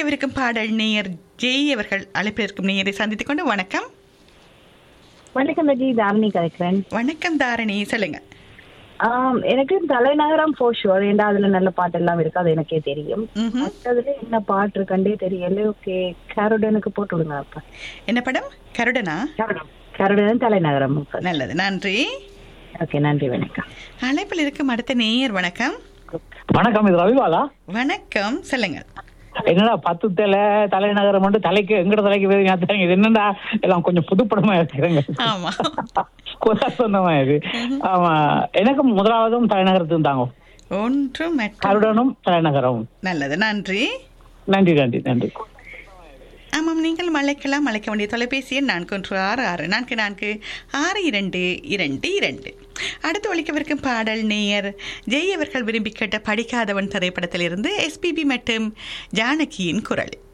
ஒலிக்கவிருக்கும் பாடல் நேயர் ஜெய் அவர்கள் அழைப்பில் இருக்கும் நேயரை சந்தித்துக் கொண்டு வணக்கம் வணக்கம் ரஜி தாரணி கதைக்கிறேன் வணக்கம் தாரணி சொல்லுங்க ஆம், எனக்கு தலைநகரம் ஃபோர் ஷுவர் ஏண்டா அதுல நல்ல பாட்டு எல்லாம் இருக்கு அது எனக்கே தெரியும் ம்ஹும். மற்றதுல என்ன பாட்டு இருக்கண்டே தெரியல ஓகே கருடனுக்கு போட்டு விடுங்க அப்ப என்ன படம் கருடனா கருடன் தலைநகரம் நல்லது நன்றி ஓகே நன்றி வணக்கம் அழைப்பில் இருக்கும் அடுத்த நேயர் வணக்கம் வணக்கம் இது ரவிபாலா வணக்கம் சொல்லுங்க என்னடா பத்து தலை தலைநகரம் மட்டும் தலைக்கு எங்கட தலைக்கு வேறு ஞாபகம் இது என்னடா எல்லாம் கொஞ்சம் புதுப்படமா இருக்கிறாங்க ஆமா கொலா சொந்தமா இது ஆமா எனக்கு முதலாவதும் தலைநகரத்தும் தாங்க ஒன்றும் மற்ற கருடனும் தலைநகரமும் நல்லது நன்றி நன்றி நன்றி நன்றி ஆமாம் நீங்கள் மலைக்கெல்லாம் மலைக்க வேண்டிய தொலைபேசி எண் நான்கு ஒன்று ஆறு ஆறு நான்கு நான்கு ஆறு இரண்டு இரண்டு இரண்டு அடுத்து ஒழிக்கவிருக்கும் பாடல் நேயர் ஜெய் அவர்கள் விரும்பி கேட்ட படிக்காதவன் திரைப்படத்திலிருந்து எஸ்பிபி மற்றும் ஜானகியின் குரல்